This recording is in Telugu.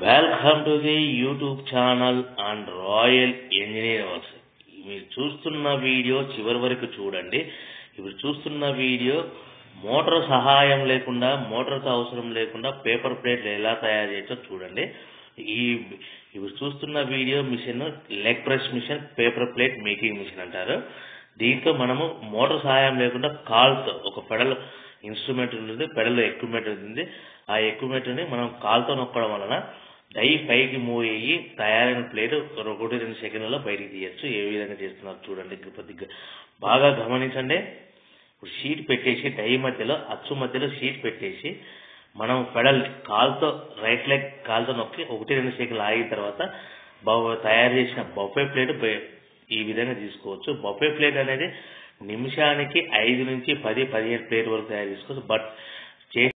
welcome to the YouTube channel and Royal Engineer Works మీరు చూస్తున్న వీడియో చివరి వరకు చూడండి ఇప్పుడు చూస్తున్న వీడియో మోటార్ సహాయం లేకుండా మోటార్తో అవసరం లేకుండా పేపర్ ప్లేట్లు ఎలా తయారు చేయొచ్చో చూడండి ఈ ఇప్పుడు చూస్తున్న video machine leg press machine paper plate making machine అంటారు దీంట్లో మనము మోటార్ సహాయం లేకుండా కాల్తో ఒక పెడల్ ఇన్స్ట్రుమెంట్ ఉంటుంది పెడల్ ఎక్విప్మెంట్ ఉంటుంది ఆ ఎక్విప్మెంట్ని మనం కాల్తో నొక్కడం వలన డై పైకి మూవ్ అయ్యి తయారైన ప్లేట్ ఒకటి రెండు సెకండ్లలో బయటికి తీయచ్చు ఏ విధంగా చేస్తున్నారు చూడండి కొద్దిగా బాగా గమనించండి ఇప్పుడు షీట్ పెట్టేసి డై మధ్యలో అచ్చు మధ్యలో షీట్ పెట్టేసి మనం పెడల్ కాల్తో రైట్ లెగ్ కాల్తో నొక్కి ఒకటి రెండు సెకండ్లు ఆగిన తర్వాత బ- తయారు చేసిన బొఫే ప్లేట్ బయ- ఈ విధంగా తీసుకోవచ్చు బొఫే ప్లేట్ అనేది నిమిషానికి ఐదు నుంచి పది పదిహేను ప్లేట్ వరకు తయారు చేసుకోవచ్చు బట్